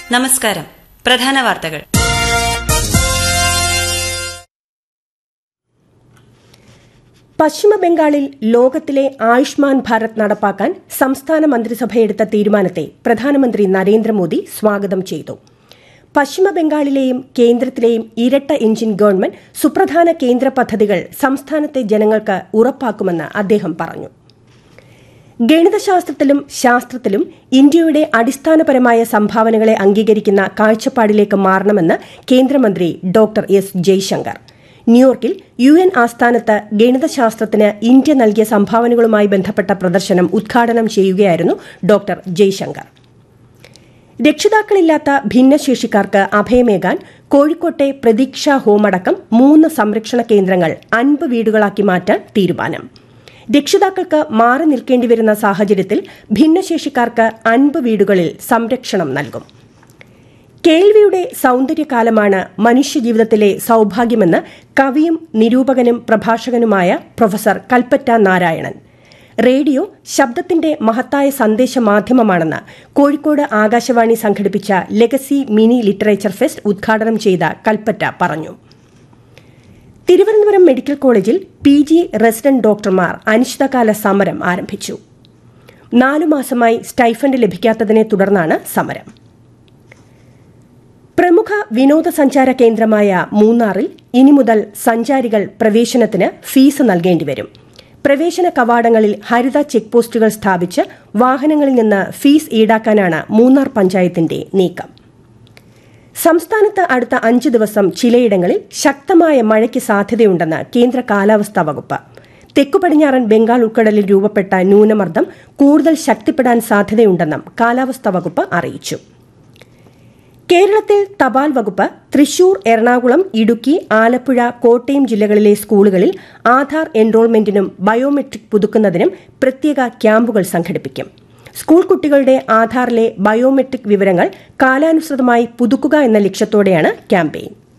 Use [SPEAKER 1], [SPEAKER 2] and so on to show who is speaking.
[SPEAKER 1] നമസ്കാരം പ്രധാന വാർത്തകൾ
[SPEAKER 2] പശ്ചിമ ബംഗാളിൽ ലോകത്തിലെ ആയുഷ്മാൻ ഭാരത് നടപ്പാക്കാൻ സംസ്ഥാന മന്ത്രിസഭയെടുത്ത തീരുമാനത്തെ പ്രധാനമന്ത്രി നരേന്ദ്രമോദി സ്വാഗതം ചെയ്തു പശ്ചിമ ബംഗാളിലെയും കേന്ദ്രത്തിലെയും ഇരട്ട എഞ്ചിൻ ഗവൺമെന്റ് സുപ്രധാന കേന്ദ്ര പദ്ധതികൾ സംസ്ഥാനത്തെ ജനങ്ങൾക്ക് ഉറപ്പാക്കുമെന്ന് അദ്ദേഹം പറഞ്ഞു ഗണിതശാസ്ത്രത്തിലും ശാസ്ത്രത്തിലും ഇന്ത്യയുടെ അടിസ്ഥാനപരമായ സംഭാവനകളെ അംഗീകരിക്കുന്ന കാഴ്ചപ്പാടിലേക്ക് മാറണമെന്ന് കേന്ദ്രമന്ത്രി ഡോക്ടർ എസ് ജയശങ്കർ ന്യൂയോർക്കിൽ യു എൻ ആസ്ഥാനത്ത് ഗണിതശാസ്ത്രത്തിന് ഇന്ത്യ നൽകിയ സംഭാവനകളുമായി ബന്ധപ്പെട്ട പ്രദർശനം ഉദ്ഘാടനം ചെയ്യുകയായിരുന്നു ഡോക്ടർ ജയശങ്കർ രക്ഷിതാക്കളില്ലാത്ത ഭിന്നശേഷിക്കാർക്ക് അഭയമേകാൻ കോഴിക്കോട്ടെ പ്രതീക്ഷ ഹോം അടക്കം മൂന്ന് സംരക്ഷണ കേന്ദ്രങ്ങൾ അൻപ് വീടുകളാക്കി മാറ്റാൻ തീരുമാനം രക്ഷിതാക്കൾക്ക് മാറി നിൽക്കേണ്ടി വരുന്ന സാഹചര്യത്തിൽ ഭിന്നശേഷിക്കാർക്ക് അൻപ് വീടുകളിൽ സംരക്ഷണം നൽകും കേൾവിയുടെ സൌന്ദര്യകാലമാണ് മനുഷ്യജീവിതത്തിലെ സൌഭാഗ്യമെന്ന് കവിയും നിരൂപകനും പ്രഭാഷകനുമായ പ്രൊഫസർ കൽപ്പറ്റ നാരായണൻ റേഡിയോ ശബ്ദത്തിന്റെ മഹത്തായ സന്ദേശ മാധ്യമമാണെന്ന് കോഴിക്കോട് ആകാശവാണി സംഘടിപ്പിച്ച ലെഗസി മിനി ലിറ്ററേച്ചർ ഫെസ്റ്റ് ഉദ്ഘാടനം ചെയ്ത കൽപ്പറ്റ പറഞ്ഞു തിരുവനന്തപുരം മെഡിക്കൽ കോളേജിൽ പി ജി റെസിഡന്റ് ഡോക്ടർമാർ അനിശ്ചിതകാല സമരം ആരംഭിച്ചു നാലു മാസമായി സ്റ്റൈഫൻഡ് ലഭിക്കാത്തതിനെ തുടർന്നാണ് സമരം പ്രമുഖ വിനോദസഞ്ചാര കേന്ദ്രമായ മൂന്നാറിൽ ഇനി മുതൽ സഞ്ചാരികൾ പ്രവേശനത്തിന് ഫീസ് നൽകേണ്ടി വരും പ്രവേശന കവാടങ്ങളിൽ ഹരിത ചെക്ക് പോസ്റ്റുകൾ സ്ഥാപിച്ച് വാഹനങ്ങളിൽ നിന്ന് ഫീസ് ഈടാക്കാനാണ് മൂന്നാർ പഞ്ചായത്തിന്റെ നീക്കം സംസ്ഥാനത്ത് അടുത്ത അഞ്ച് ദിവസം ചിലയിടങ്ങളിൽ ശക്തമായ മഴയ്ക്ക് സാധ്യതയുണ്ടെന്ന് കേന്ദ്ര കാലാവസ്ഥാ വകുപ്പ് തെക്കു പടിഞ്ഞാറൻ ബംഗാൾ ഉൾക്കടലിൽ രൂപപ്പെട്ട ന്യൂനമർദ്ദം കൂടുതൽ ശക്തിപ്പെടാൻ സാധ്യതയുണ്ടെന്നും കാലാവസ്ഥാ വകുപ്പ് അറിയിച്ചു കേരളത്തിൽ തപാൽ വകുപ്പ് തൃശൂർ എറണാകുളം ഇടുക്കി ആലപ്പുഴ കോട്ടയം ജില്ലകളിലെ സ്കൂളുകളിൽ ആധാർ എൻറോൾമെന്റിനും ബയോമെട്രിക് പുതുക്കുന്നതിനും പ്രത്യേക ക്യാമ്പുകൾ സംഘടിപ്പിക്കും സ്കൂൾ കുട്ടികളുടെ ആധാറിലെ ബയോമെട്രിക് വിവരങ്ങൾ കാലാനുസൃതമായി പുതുക്കുക എന്ന ലക്ഷ്യത്തോടെയാണ് ക്യാമ്പയിൻ